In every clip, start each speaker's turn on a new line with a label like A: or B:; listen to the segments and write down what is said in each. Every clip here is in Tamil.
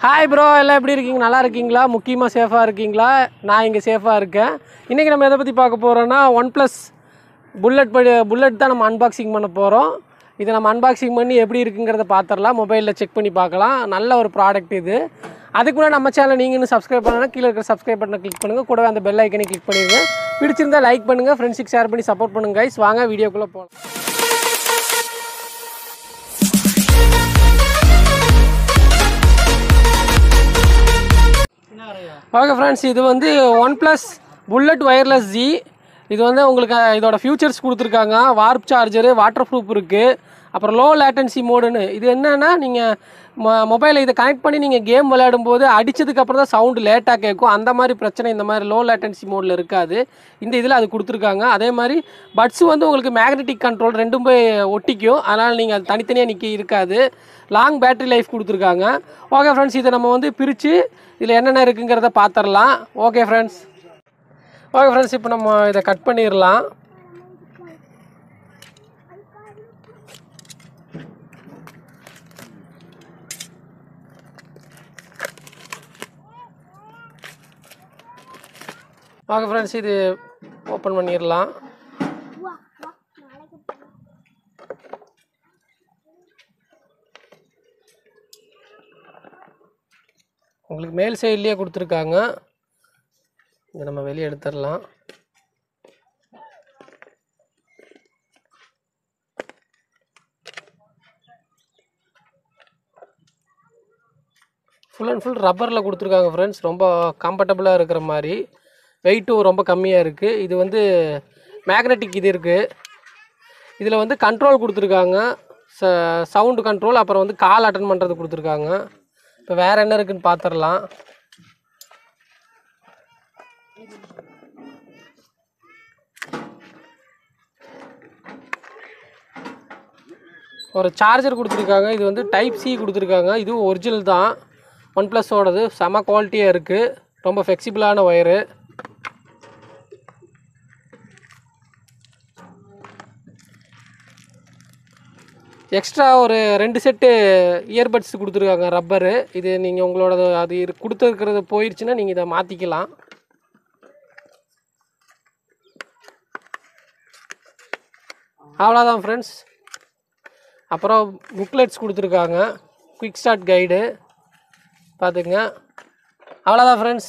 A: ஹாய் ப்ரோ எல்லாம் எப்படி இருக்கீங்க நல்லா இருக்கீங்களா முக்கியமாக சேஃபாக இருக்கீங்களா நான் இங்கே சேஃபாக இருக்கேன் இன்றைக்கி நம்ம எதை பற்றி பார்க்க போகிறோன்னா ஒன் ப்ளஸ் புல்லட் படி புல்லட் தான் நம்ம அன்பாக்சிங் பண்ண போகிறோம் இதை நம்ம அன்பாக்சிங் பண்ணி எப்படி இருக்குங்கிறத பார்த்துடலாம் மொபைலில் செக் பண்ணி பார்க்கலாம் நல்ல ஒரு ப்ராடக்ட் இது அதுக்கு முன்னாடி நம்ம சேனல் நீங்கள் இன்னும் சப்ஸ்கிரைப் பண்ணலாம் கீழே இருக்கிற சப்ஸ்கிரைப் பட்டனை கிளிக் பண்ணுங்கள் கூடவே அந்த பெல் ஐக்கனை கிளிக் பண்ணிடுங்க பிடிச்சிருந்தா லைக் பண்ணுங்கள் ஃப்ரெண்ட்ஸுக்கு ஷேர் பண்ணி சப்போர்ட் பண்ணுங்க guys வாங்க வீடியோக்குள்ளே போகலாம் ஓகே ஃப்ரெண்ட்ஸ் இது வந்து OnePlus bullet wireless G இது வந்து உங்களுக்கு அஹ், இதோட ஃபியூச்சர்ஸ் கொடுத்துருக்காங்க வார்ப் சார்ஜரு வாட்டர் ப்ரூஃப் இருக்குது அப்புறம் லோ லேட்டன்சி மோடுன்னு இது என்னன்னா நீங்கள் மொ மொபைலில் இதை கனெக்ட் பண்ணி நீங்கள் கேம் விளையாடும் போது அடிச்சதுக்கப்புறம் தான் சவுண்டு லேட்டாக கேட்கும் அந்த மாதிரி பிரச்சனை இந்த மாதிரி லோ லேட்டன்சி மோடில் இருக்காது இந்த இதில் அது கொடுத்துருக்காங்க அதே மாதிரி பட்ஸ் வந்து உங்களுக்கு மேக்னெட்டிக் கண்ட்ரோல் ரெண்டும் போய் ஒட்டிக்கும் அதனால் நீங்கள் அது தனித்தனியாக நிற்க இருக்காது லாங் பேட்டரி லைஃப் கொடுத்துருக்காங்க ஓகே ஃப்ரெண்ட்ஸ் இதை நம்ம வந்து பிரித்து இதில் என்னென்ன இருக்குங்கிறத பார்த்துடலாம் ஓகே ஃப்ரெண்ட்ஸ் ஓகே ஃப்ரெண்ட்ஸ் இப்போ நம்ம இதை கட் பண்ணிடலாம் ஓகே ஃப்ரெண்ட்ஸ் இது ஓப்பன் பண்ணிடலாம் உங்களுக்கு மேல் சைட்லேயே கொடுத்துருக்காங்க இதை நம்ம வெளியே எடுத்துடலாம் ஃபுல் அண்ட் ஃபுல் ரப்பரில் கொடுத்துருக்காங்க ஃப்ரெண்ட்ஸ் ரொம்ப கம்ஃபர்டபுளாக இருக்கிற மாதிரி வெயிட்டும் ரொம்ப கம்மியாக இருக்குது இது வந்து மேக்னெட்டிக் இது இருக்குது இதில் வந்து கண்ட்ரோல் கொடுத்துருக்காங்க ச சவுண்டு கண்ட்ரோல் அப்புறம் வந்து கால் அட்டன் பண்ணுறது கொடுத்துருக்காங்க இப்போ வேறு என்ன இருக்குன்னு பார்த்துடலாம் ஒரு சார்ஜர் கொடுத்துருக்காங்க இது வந்து டைப் சி கொடுத்துருக்காங்க இதுவும் ஒரிஜினல் தான் ஒன் ப்ளஸோடது செம குவாலிட்டியாக இருக்குது ரொம்ப ஃப்ளெக்சிபிளான ஒயரு எக்ஸ்ட்ரா ஒரு ரெண்டு செட்டு இயர்பட்ஸ் கொடுத்துருக்காங்க ரப்பரு இது நீங்கள் உங்களோட அது இரு- கொடுத்துருக்கிறது போயிடுச்சுன்னா நீங்கள் இதை மாற்றிக்கலாம் அவ்வளோதான் ஃப்ரெண்ட்ஸ் அப்புறம் புக்லெட்ஸ் கொடுத்துருக்காங்க குயிக் ஸ்டார்ட் கைடு பார்த்துங்க அவ்வளோதான் ஃப்ரெண்ட்ஸ்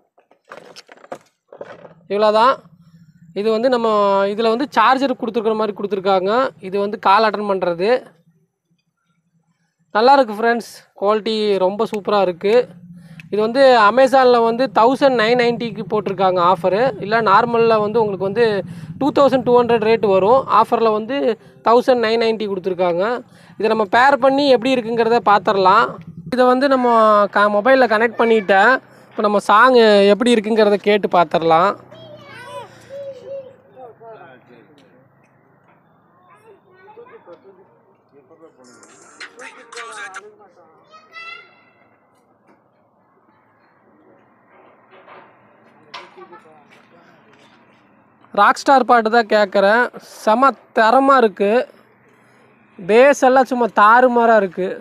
A: இவ்வளோதான் இது வந்து நம்ம இதில் வந்து சார்ஜர் கொடுத்துருக்குற மாதிரி கொடுத்துருக்காங்க இது வந்து கால் அட்டன் பண்ணுறது நல்லா இருக்குது ஃப்ரெண்ட்ஸ் குவாலிட்டி ரொம்ப சூப்பராக இருக்குது இது வந்து அமேசானில் வந்து தௌசண்ட் நைன் நைன்ட்டிக்கு போட்டிருக்காங்க ஆஃபரு இல்லை நார்மலில் வந்து உங்களுக்கு வந்து two thousand two hundred rate வரும் ஆஃபரில் வந்து தௌசண்ட் நைன் நைன்ட்டி கொடுத்துருக்காங்க இதை நம்ம பேர் பண்ணி எப்படி இருக்குங்கிறத பார்த்துடலாம் இதை வந்து நம்ம க மொபைலில் கனெக்ட் பண்ணிட்டேன் இப்போ நம்ம சாங் எப்படி இருக்குங்கிறத கேட்டு பார்த்துடலாம் ராக் ஸ்டார் பாட்டு தான் கேட்குறேன் செம தரமாக இருக்குது பேஸ் எல்லாம் சும்மா தாறுமாறாக இருக்குது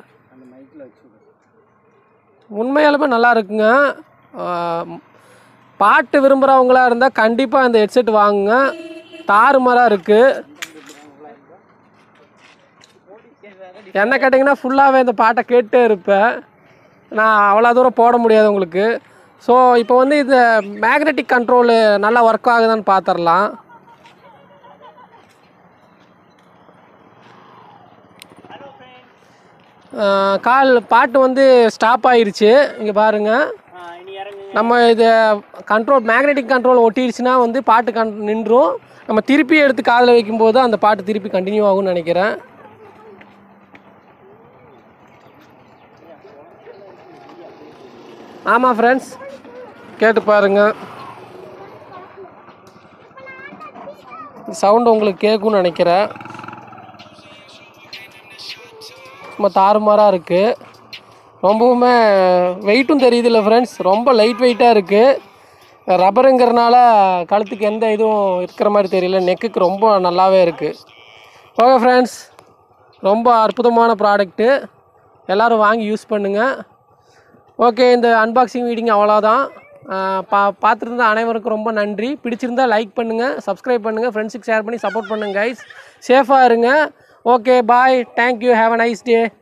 A: உண்மையாலுமே நல்லா இருக்குங்க ஆஹ், பாட்டு விரும்புகிறவங்களா இருந்தால் கண்டிப்பாக இந்த ஹெட்செட் வாங்குங்க தாறுமாறாக இருக்குது என்ன கேட்டிங்கன்னா ஃபுல்லாகவே இந்த பாட்டை கேட்டே இருப்பேன் நான் அவ்வளோ தூரம் போட முடியாது உங்களுக்கு ஸோ இப்போ வந்து இந்த மேக்னெட்டிக் கண்ட்ரோலு நல்லா ஒர்க் ஆகுதான்னு பார்த்துடலாம் கால் பாட்டு வந்து ஸ்டாப் ஆயிருச்சு இங்கே பாருங்கள் நம்ம இது கண்ட்ரோல் மேக்னெட்டிக் கண்ட்ரோல் ஒட்டிடுச்சுன்னா வந்து பாட்டு கண் நின்றும் நம்ம திருப்பி எடுத்து காதில் வைக்கும்போது அந்த பாட்டு திருப்பி கண்டினியூ ஆகும்னு நினைக்கிறேன் ஆமாம் ஃப்ரெண்ட்ஸ் கேட்டு பாருங்க சவுண்டு உங்களுக்கு கேட்கும்னு நினைக்கிறேன் சும்மா தாறுமாறாக இருக்குது ரொம்பவுமே வெயிட்டும் தெரியுதுல்ல ஃப்ரெண்ட்ஸ் ரொம்ப லைட் வெயிட்டாக இருக்குது ரப்பருங்கிறனால கழுத்துக்கு எந்த இதுவும் இருக்கிற மாதிரி தெரியல நெக்குக்கு ரொம்ப நல்லாவே இருக்குது ஓகே ஃப்ரெண்ட்ஸ் ரொம்ப அற்புதமான ப்ராடக்ட்டு எல்லோரும் வாங்கி யூஸ் பண்ணுங்கள் ஓகே இந்த அன்பாக்சிங் வீடியோ அவ்வளோதான் ஆஹ் பா பார்த்துருந்த அனைவருக்கும் ரொம்ப நன்றி பிடிச்சிருந்தா லைக் பண்ணுங்கள் சப்ஸ்கிரைப் பண்ணுங்கள் ஃப்ரெண்ட்ஸுக்கு ஷேர் பண்ணி சப்போர்ட் பண்ணுங்கள் கைஸ் சேஃபாக இருங்க okay bye thank you have a nice day